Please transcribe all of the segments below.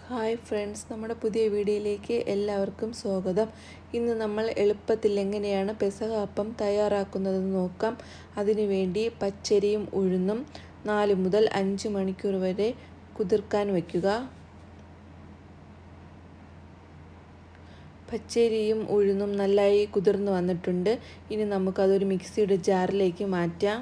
hi friends നമ്മുടെ പുതിയ വീഡിയോയിലേക്ക് എല്ലാവർക്കും സ്വാഗതം ഇന്ന് നമ്മൾ എളുപ്പത്തിൽ എങ്ങനെയാണ് പെസഹ അപ്പം തയ്യാറാക്കുന്നതെന്ന് നോക്കാം അതിനുവേണ്ടി പച്ചരിയും ഉഴുന്നും നാല് മുതൽ അഞ്ച് മണിക്കൂർ വരെ കുതിർക്കാൻ വയ്ക്കുക പച്ചരിയും ഉഴുന്നും നന്നായി കുതിർന്ന് വന്നിട്ടുണ്ട് ഇനി നമുക്കതൊരു മിക്സിയുടെ ജാറിലേക്ക് മാറ്റാം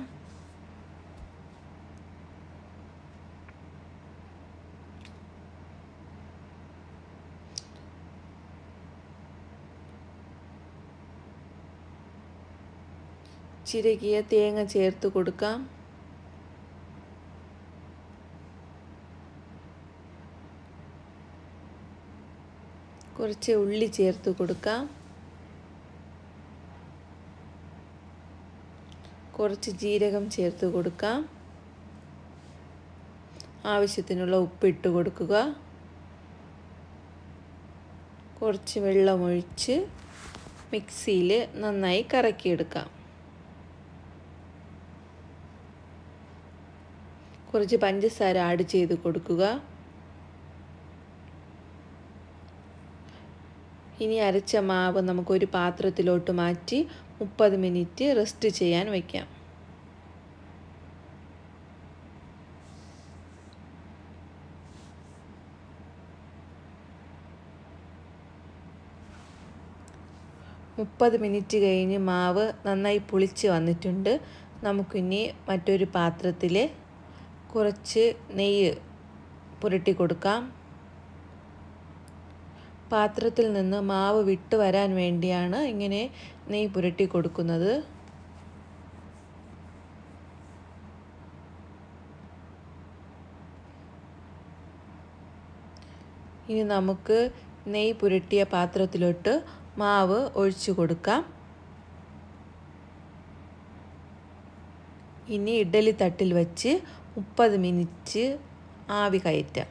ചിരകിയ തേങ്ങ ചേർത്ത് കൊടുക്കാം കുറച്ച് ഉള്ളി ചേർത്ത് കൊടുക്കാം കുറച്ച് ജീരകം ചേർത്ത് കൊടുക്കാം ആവശ്യത്തിനുള്ള ഉപ്പിട്ട് കൊടുക്കുക കുറച്ച് വെള്ളമൊഴിച്ച് മിക്സിയിൽ നന്നായി കറക്കിയെടുക്കാം കുറച്ച് പഞ്ചസാര ആഡ് ചെയ്ത് കൊടുക്കുക ഇനി അരച്ച മാവ് നമുക്കൊരു പാത്രത്തിലോട്ട് മാറ്റി മുപ്പത് മിനിറ്റ് റെസ്റ്റ് ചെയ്യാൻ വയ്ക്കാം മുപ്പത് മിനിറ്റ് കഴിഞ്ഞ് മാവ് നന്നായി പുളിച്ച് വന്നിട്ടുണ്ട് നമുക്കിനി മറ്റൊരു പാത്രത്തിൽ കുറച്ച് നെയ്യ് പുരട്ടി കൊടുക്കാം പാത്രത്തിൽ നിന്ന് മാവ് വിട്ട് വരാൻ വേണ്ടിയാണ് ഇങ്ങനെ നെയ്യ് പുരട്ടി കൊടുക്കുന്നത് ഇനി നമുക്ക് നെയ്യ് പുരട്ടിയ പാത്രത്തിലോട്ട് മാവ് ഒഴിച്ചു കൊടുക്കാം ഇനി ഇഡലി തട്ടിൽ വെച്ച് മുപ്പത് മിനിറ്റ് ആവി കയറ്റാം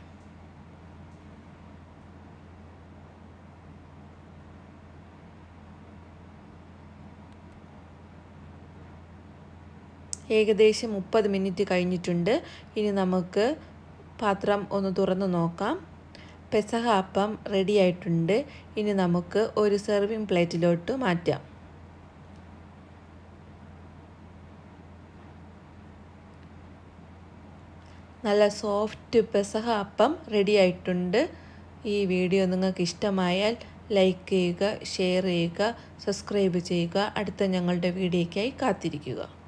ഏകദേശം മുപ്പത് മിനിറ്റ് കഴിഞ്ഞിട്ടുണ്ട് ഇനി നമുക്ക് പാത്രം ഒന്ന് തുറന്ന് നോക്കാം പെസഹ അപ്പം റെഡി ആയിട്ടുണ്ട് ഇനി നമുക്ക് ഒരു സെർവിങ് പ്ലേറ്റിലോട്ട് മാറ്റാം നല്ല സോഫ്റ്റ് പെസഹ അപ്പം റെഡി ആയിട്ടുണ്ട് ഈ വീഡിയോ നിങ്ങൾക്ക് ഇഷ്ടമായാൽ ലൈക്ക് ചെയ്യുക ഷെയർ ചെയ്യുക സബ്സ്ക്രൈബ് ചെയ്യുക അടുത്ത ഞങ്ങളുടെ വീഡിയോയ്ക്കായി കാത്തിരിക്കുക